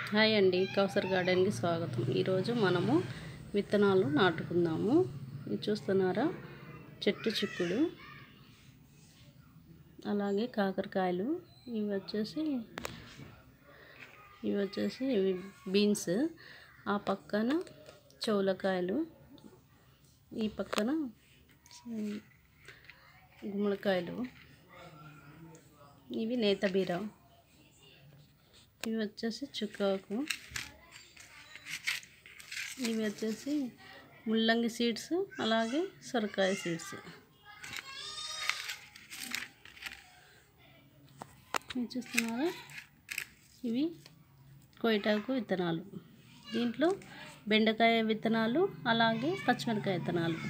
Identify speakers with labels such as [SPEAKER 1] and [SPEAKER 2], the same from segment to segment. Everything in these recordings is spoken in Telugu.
[SPEAKER 1] హాయ్ అండి కౌసర్ గార్డెన్కి స్వాగతం ఈరోజు మనము విత్తనాలు నాటుకుందాము ఇది చూస్తున్నారా చెట్టు చిక్కుడు అలాగే కాకరకాయలు ఇవి వచ్చేసి ఇవి వచ్చేసి ఇవి బీన్స్ ఆ పక్కన చౌలకాయలు ఈ పక్కన గుమ్మడికాయలు ఇవి నేత బీర ఇవి వచ్చేసి చుక్కాకు ఇవి వచ్చేసి ముల్లంగి సీడ్స్ అలాగే సొరకాయ సీడ్స్ ఇవి చూస్తున్నారా ఇవి కొయిటాకు విత్తనాలు దీంట్లో బెండకాయ విత్తనాలు అలాగే పచ్చిమిరకాయ విత్తనాలు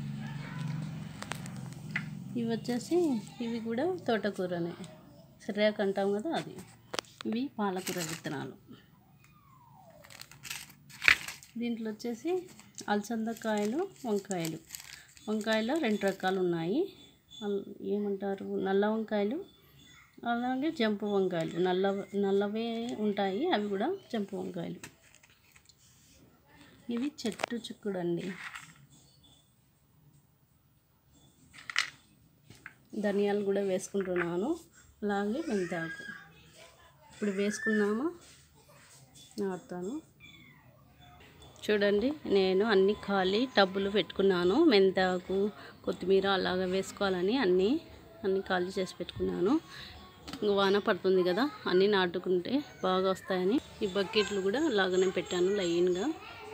[SPEAKER 1] ఇవి వచ్చేసి ఇవి కూడా తోటకూరనే సిర్రాకు అంటాం కదా అది ఇవి పాలకూర విత్తనాలు దీంట్లో వచ్చేసి అలసందకాయలు వంకాయలు వంకాయలు రెండు రకాలు ఉన్నాయి అల్- ఏమంటారు నల్ల వంకాయలు అలాగే జంపు వంకాయలు నల్ల నల్లవే ఉంటాయి అవి కూడా జంపు వంకాయలు ఇవి చెట్టు చిక్కుడు అండి ధనియాలు కూడా వేసుకుంటున్నాను అలాగే మెంతాకు ఇప్పుడు వేసుకున్నామా నాటుతాను చూడండి నేను అన్ని ఖాళీ టబ్బులు పెట్టుకున్నాను మెంతాకు కొత్తిమీర అలాగ వేసుకోవాలని అన్నీ అన్నీ ఖాళీ చేసి పెట్టుకున్నాను ఇంక వాన పడుతుంది కదా అన్నీ నాటుకుంటే బాగా వస్తాయని ఈ బకెట్లు కూడా అలాగనే పెట్టాను లైన్గా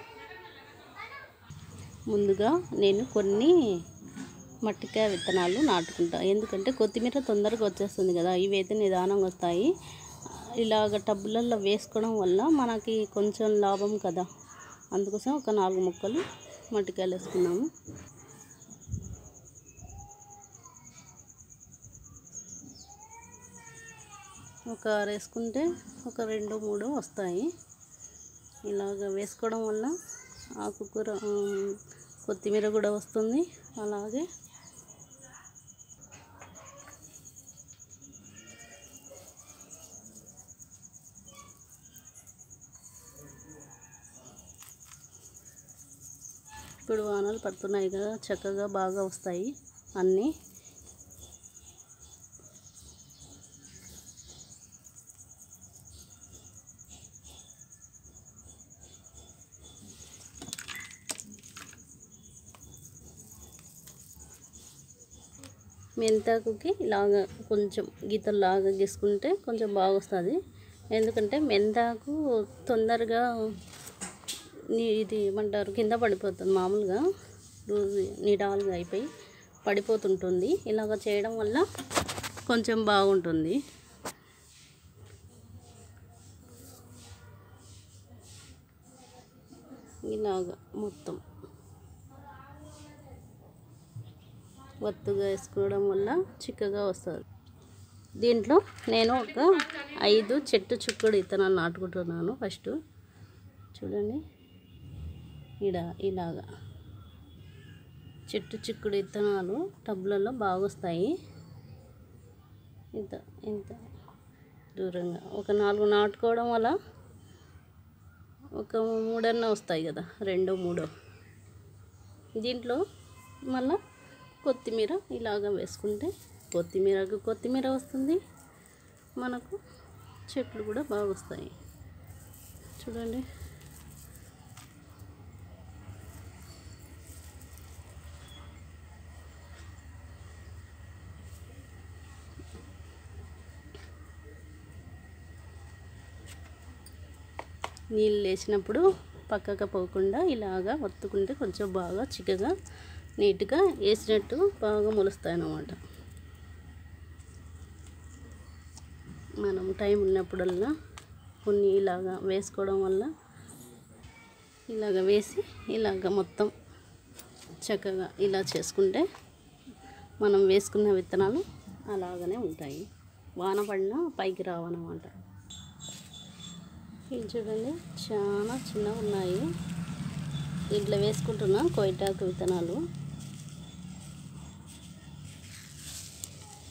[SPEAKER 1] ముందుగా నేను కొన్ని మట్టికాయ విత్తనాలు నాటుకుంటా ఎందుకంటే కొత్తిమీర తొందరగా వచ్చేస్తుంది కదా ఇవైతే నిదానంగా వస్తాయి ఇలాగ టబ్బులలో వేసుకోవడం వల్ల మనకి కొంచెం లాభం కదా అందుకోసం ఒక నాలుగు ముక్కలు మట్టికాయలు వేసుకున్నాము ఒక ఆరు వేసుకుంటే ఒక రెండు మూడు వస్తాయి ఇలాగ వేసుకోవడం వల్ల ఆకుకూర ఆ, కొత్తిమీర కూడా వస్తుంది అలాగే ఇప్పుడు వానలు పడుతున్నాయి కదా చక్కగా బాగా వస్తాయి అన్నీ మెంతాకుకి ఇలాగ కొంచెం గీతల్లాగా గీసుకుంటే కొంచెం బాగా వస్తుంది ఎందుకంటే మెంతాకు తొందరగా నీ- ఇది ఏమంటారు కింద పడిపోతుంది మామూలుగా లూజ్ నిడాలుగా అయిపోయి పడిపోతుంటుంది ఇలాగ చేయడం వల్ల కొంచెం బాగుంటుంది ఇలాగ మొత్తం ఒత్తుగా వేసుకోవడం వల్ల చిక్కగా వస్తుంది దీంట్లో నేను ఒక ఐదు చెట్టు చుక్కడు విత్తనాలు నాటుకుంటున్నాను ఫస్ట్ చూడండి ఇడ ఇలాగా చెట్టు చిక్కుడు విత్తనాలు టబ్లలో బాగా వస్తాయి ఇంత ఇంత దూరంగా ఒక నాలుగు నాటుకోవడం వల్ల ఒక మూడన్న వస్తాయి కదా రెండో మూడో దీంట్లో మళ్ళా కొత్తిమీర ఇలాగ వేసుకుంటే కొత్తిమీరకు కొత్తిమీర వస్తుంది మనకు చెట్లు కూడా బాగా వస్తాయి చూడండి నీళ్ళు వేసినప్పుడు పక్కకు పోకుండా ఇలాగా ఒత్తుకుంటే కొంచెం బాగా చిక్కగా నీట్గా వేసినట్టు బాగా మొలుస్తాయి అన్నమాట మనం టైం ఉన్నప్పుడల్లా కొన్ని ఇలాగా వేసుకోవడం వల్ల ఇలాగ వేసి ఇలాగ మొత్తం చక్కగా ఇలా చేసుకుంటే మనం వేసుకున్న విత్తనాలు అలాగనే ఉంటాయి వాన పడినా పైకి రావన్నమాట ఇవి చూడండి చాలా చిన్నగా ఉన్నాయి దీంట్లో వేసుకుంటున్నా కొయిటాకు విత్తనాలు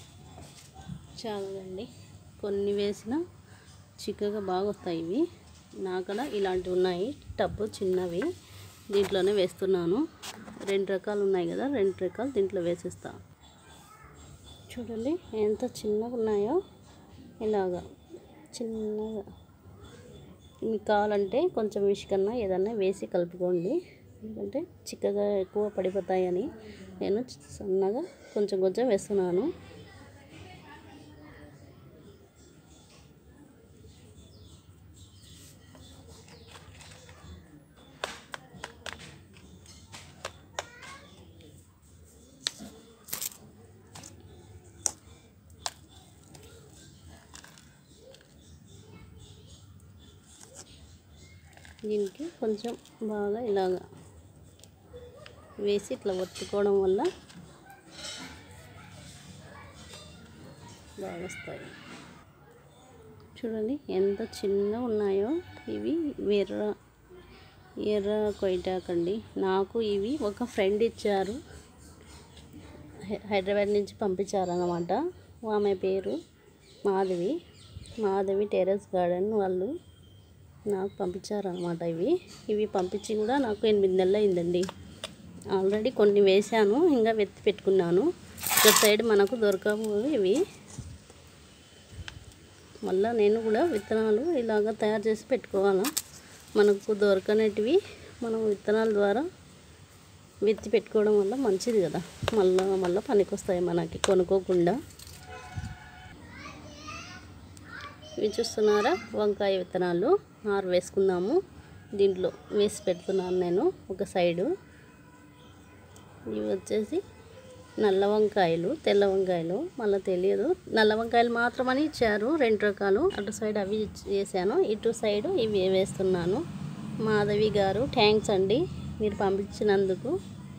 [SPEAKER 1] చాలండి కొన్ని వేసిన చిక్కగా బాగా వస్తాయి ఇవి నాకడ ఇలాంటివి ఉన్నాయి టబ్బు చిన్నవి దీంట్లోనే వేస్తున్నాను రెండు రకాలు ఉన్నాయి కదా రెండు రకాలు దీంట్లో వేసేస్తా చూడండి ఎంత చిన్నగా ఉన్నాయో ఇలాగా చిన్నగా మీకు కావాలంటే కొంచెం ఇసుకన్నా ఏదన్నా వేసి కలుపుకోండి ఎందుకంటే చిక్కగా ఎక్కువ పడిపోతాయని నేను సన్నగా కొంచెం కొంచెం వేస్తున్నాను దీనికి కొంచెం బాగా ఇలాగా వేసి ఇట్లా ఒత్తుకోవడం వల్ల బాగా వస్తాయి చూడండి ఎంత చిన్నగా ఉన్నాయో ఇవి ఎర్ర ఎర్ర కొయ్యటాకండి నాకు ఇవి ఒక ఫ్రెండ్ ఇచ్చారు హై- హైదరాబాద్ నుంచి పంపించారన్నమాట ఆమె పేరు మాధవి మాధవి టెర్రస్ గార్డెన్ వాళ్ళు నాకు పంపించారనమాట ఇవి ఇవి పంపించి కూడా నాకు ఎనిమిది నెలలు అయిందండి ఆల్రెడీ కొన్ని వేశాను ఇంకా వెత్తి పెట్టుకున్నాను ఇక్కడ సైడ్ మనకు దొరకవు ఇవి మళ్ళీ నేను కూడా విత్తనాలు ఇలాగ తయారు చేసి పెట్టుకోవాలా మనకు దొరకనటివి మనం విత్తనాల ద్వారా విత్తి పెట్టుకోవడం వల్ల మంచిది కదా మళ్ళీ మళ్ళీ పనికొస్తాయి మనకి కొనుక్కోకుండా ఇవి చూస్తున్నారా వంకాయ విత్తనాలు ఆరు వేసుకుందాము దీంట్లో వేసి పెడుతున్నాను నేను ఒక సైడు ఇవి వచ్చేసి నల్ల వంకాయలు తెల్ల వంకాయలు మళ్ళీ తెలియదు నల్ల వంకాయలు మాత్రమని ఇచ్చారు రెండు రకాలు అటు సైడ్ అవి ఇచ్చి- వేసాను ఇటు సైడు ఇవి వేస్తున్నాను మాధవి గారు థ్యాంక్స్ అండి మీరు పంపించినందుకు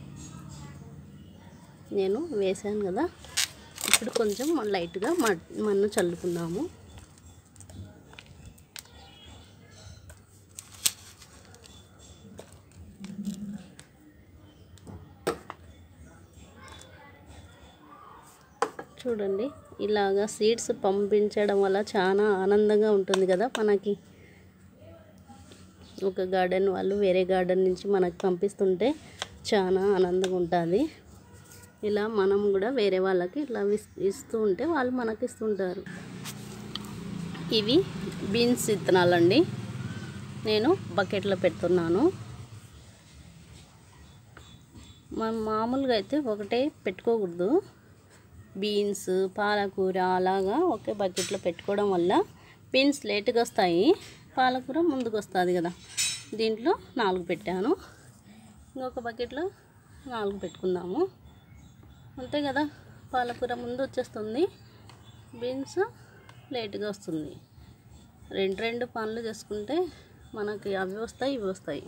[SPEAKER 1] నేను వేశాను కదా ఇప్పుడు కొంచెం లైట్గా మన్ను చల్లుకుందాము చూడండి ఇలాగా సీడ్స్ పంపించడం వల్ల చాలా ఆనందంగా ఉంటుంది కదా మనకి ఒక గార్డెన్ వాళ్ళు వేరే గార్డెన్ నుంచి మనకు పంపిస్తుంటే చాలా ఆనందంగా ఉంటుంది ఇలా మనం కూడా వేరే వాళ్ళకి ఇట్లా ఇస్- ఇస్తూ ఉంటే వాళ్ళు మనకి ఇస్తుంటారు ఇవి బీన్స్ విత్తనాలండి నేను బకెట్లో పెడుతున్నాను మనం మామూలుగా అయితే ఒకటే పెట్టుకోకూడదు బీన్స్ పాలకూర అలాగా ఒకే బకెట్లో పెట్టుకోవడం వల్ల బీన్స్ లేటుగా వస్తాయి పాలకూర ముందుకు వస్తుంది కదా దీంట్లో నాలుగు పెట్టాను ఇంకొక బకెట్లో నాలుగు పెట్టుకుందాము అంతే కదా పాలకూర ముందు వచ్చేస్తుంది బీన్స్ లేటుగా వస్తుంది రెండు రెండు పనులు చేసుకుంటే మనకి అవి వస్తాయి ఇవి వస్తాయి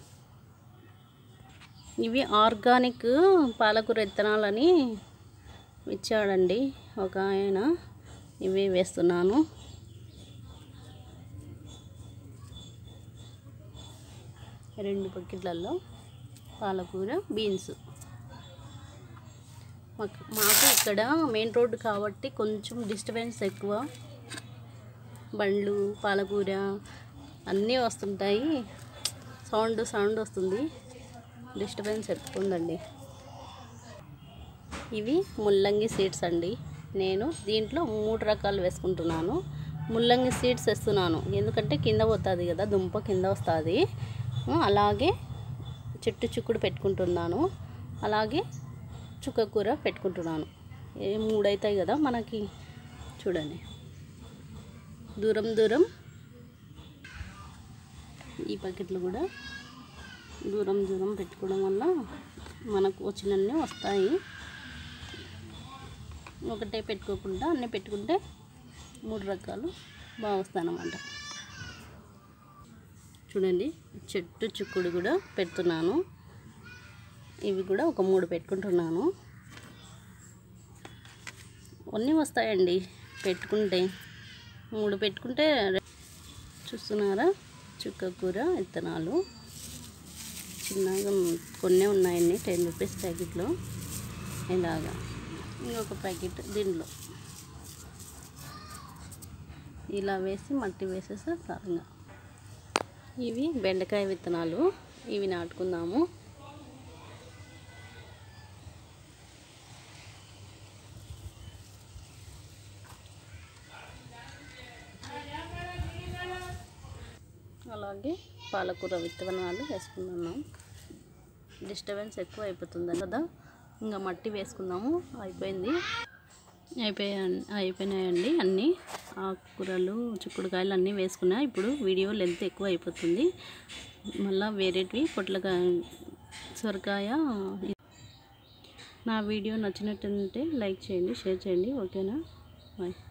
[SPEAKER 1] ఇవి ఆర్గానిక్ పాలకూర విత్తనాలని ఇచ్చాడండి ఒక ఆయన ఇవి వేస్తున్నాను రెండు బకెట్లలో పాలకూర బీన్స్ మాకు మాకు ఇక్కడ మెయిన్ రోడ్డు కాబట్టి కొంచెం డిస్టర్బెన్స్ ఎక్కువ బండ్లు పాలకూర అన్నీ వస్తుంటాయి సౌండ్ సౌండ్ వస్తుంది డిస్టర్బెన్స్ ఎక్కువ ఉందండి ఇవి ముల్లంగి సీడ్స్ అండి నేను దీంట్లో మూడు రకాలు వేసుకుంటున్నాను ముల్లంగి సీడ్స్ వేస్తున్నాను ఎందుకంటే కింద పోతుంది కదా దుంప కింద వస్తుంది అలాగే చెట్టు చిక్కుడు పెట్టుకుంటున్నాను అలాగే చుక్కకూర పెట్టుకుంటున్నాను ఏ మూడు అవుతాయి కదా మనకి చూడండి దూరం దూరం ఈ బకెట్లు కూడా దూరం దూరం పెట్టుకోవడం వల్ల మనకు వచ్చినన్ని వస్తాయి ఒకటే పెట్టుకోకుండా అన్నీ పెట్టుకుంటే మూడు రకాలు బాగా వస్తాయన్నమాట చూడండి చెట్టు చిక్కుడు కూడా పెడుతున్నాను ఇవి కూడా ఒక మూడు పెట్టుకుంటున్నాను అన్నీ వస్తాయండి పెట్టుకుంటే మూడు పెట్టుకుంటే రె- చూస్తున్నారా చుక్కకూర విత్తనాలు చిన్నగా కొన్ని ఉన్నాయండి టెన్ రూపీస్ ప్యాకెట్లో ఇలాగా ఇంకొక ప్యాకెట్ దీంట్లో ఇలా వేసి మట్టి వేసేస్తే చాలు ఇంకా ఇవి బెండకాయ విత్తనాలు ఇవి నాటుకుందాము అలాగే పాలకూర విత్తనాలు వేసుకున్నాం డిస్టర్బెన్స్ ఎక్కువ అయిపోతుంది కదా ఇంకా మట్టి వేసుకుందాము అయిపోయింది అయిపోయా అయిపోయినాయండి అన్నీ ఆకుకూరలు చిక్కుడుకాయలు అన్నీ వేసుకున్నా ఇప్పుడు వీడియో లెంత్ ఎక్కువ అయిపోతుంది మళ్ళీ వేరేటివి పొట్లకాయ సొరకాయ నా వీడియో నచ్చినట్టుంటే లైక్ చేయండి షేర్ చేయండి ఓకేనా బాయ్